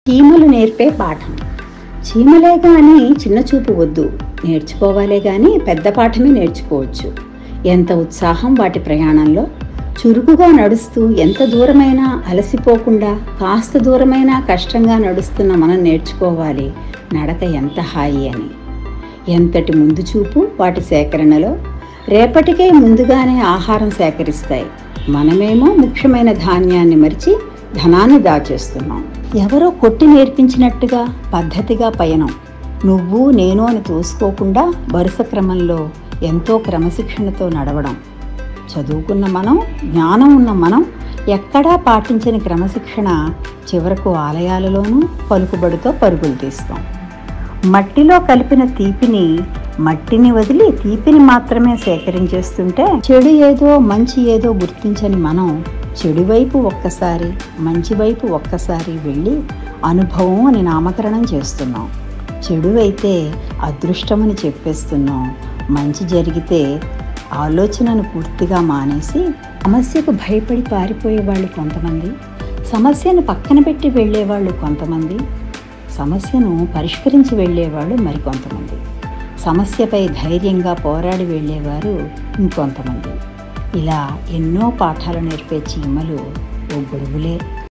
చీమలు నేర్పే పాఠం చీమలే కానీ చిన్న చూపు వద్దు నేర్చుకోవాలే కానీ పెద్ద పాఠమే నేర్చుకోవచ్చు ఎంత ఉత్సాహం వాటి ప్రయాణంలో చురుకుగా నడుస్తూ ఎంత దూరమైనా అలసిపోకుండా కాస్త దూరమైనా కష్టంగా నడుస్తున్న మనం నేర్చుకోవాలి నడక ఎంత హాయి అని ఎంతటి ముందు చూపు వాటి సేకరణలో రేపటికే ముందుగానే ఆహారం సేకరిస్తాయి మనమేమో ముఖ్యమైన ధాన్యాన్ని మరిచి ధనాన్ని దాచేస్తున్నాం ఎవరో కొట్టి నేర్పించినట్టుగా పద్ధతిగా పయనం నువ్వు నేను అని తోసుకోకుండా వరుస క్రమంలో ఎంతో క్రమశిక్షణతో నడవడం చదువుకున్న మనం జ్ఞానం ఉన్న మనం ఎక్కడా పాటించని క్రమశిక్షణ చివరకు ఆలయాలలోనూ పలుకుబడితో పరుగులు తీస్తాం మట్టిలో కలిపిన తీపిని మట్టిని వదిలి తీపిని మాత్రమే సేకరించేస్తుంటే చెడు ఏదో మంచి ఏదో గుర్తించని మనం చెడు వైపు ఒక్కసారి మంచి వైపు ఒక్కసారి వెళ్ళి అనుభవం అని నామకరణం చేస్తున్నాం చెడు అయితే అదృష్టమని చెప్పేస్తున్నాం మంచి జరిగితే ఆలోచనను పూర్తిగా మానేసి సమస్యకు భయపడి పారిపోయే వాళ్ళు కొంతమంది సమస్యను పక్కన పెట్టి వెళ్ళేవాళ్ళు కొంతమంది సమస్యను పరిష్కరించి వెళ్ళేవాళ్ళు మరికొంతమంది సమస్యపై ధైర్యంగా పోరాడి వెళ్ళేవారు ఇంకొంతమంది ఇలా ఎన్నో పాఠాలు నేర్పే చీమలు ఓ గురువులే